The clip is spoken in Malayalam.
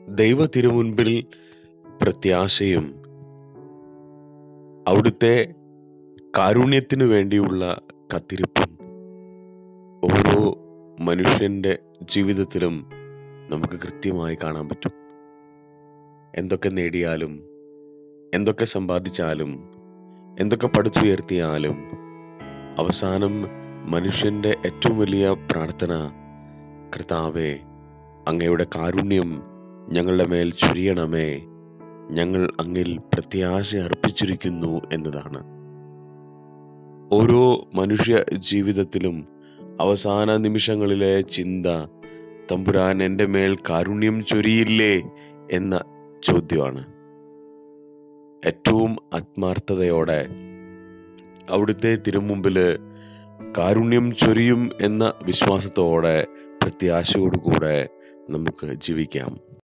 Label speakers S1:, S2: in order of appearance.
S1: ദൈവ തിരുമുൻപിൽ പ്രത്യാശയും അവിടുത്തെ കാരുണ്യത്തിനു വേണ്ടിയുള്ള കത്തിരിപ്പും ഓരോ മനുഷ്യന്റെ ജീവിതത്തിലും നമുക്ക് കൃത്യമായി കാണാൻ പറ്റും എന്തൊക്കെ നേടിയാലും എന്തൊക്കെ സമ്പാദിച്ചാലും എന്തൊക്കെ പടുത്തുയർത്തിയാലും അവസാനം മനുഷ്യന്റെ ഏറ്റവും വലിയ പ്രാർത്ഥന കർത്താവെ അങ്ങയുടെ കാരുണ്യം ഞങ്ങളുടെ മേൽ ചൊരിയണമേ ഞങ്ങൾ അങ്ങിൽ പ്രത്യാശ അർപ്പിച്ചിരിക്കുന്നു എന്നതാണ് ഓരോ മനുഷ്യ ജീവിതത്തിലും അവസാന നിമിഷങ്ങളിലെ ചിന്ത തമ്പുരാൻ എൻ്റെ മേൽ കാരുണ്യം ചൊരിയില്ലേ എന്ന ചോദ്യമാണ് ഏറ്റവും ആത്മാർത്ഥതയോടെ അവിടുത്തെ തിരുമുമ്പില് കാരുണ്യം ചൊരിയും എന്ന വിശ്വാസത്തോടെ പ്രത്യാശയോടുകൂടെ നമുക്ക് ജീവിക്കാം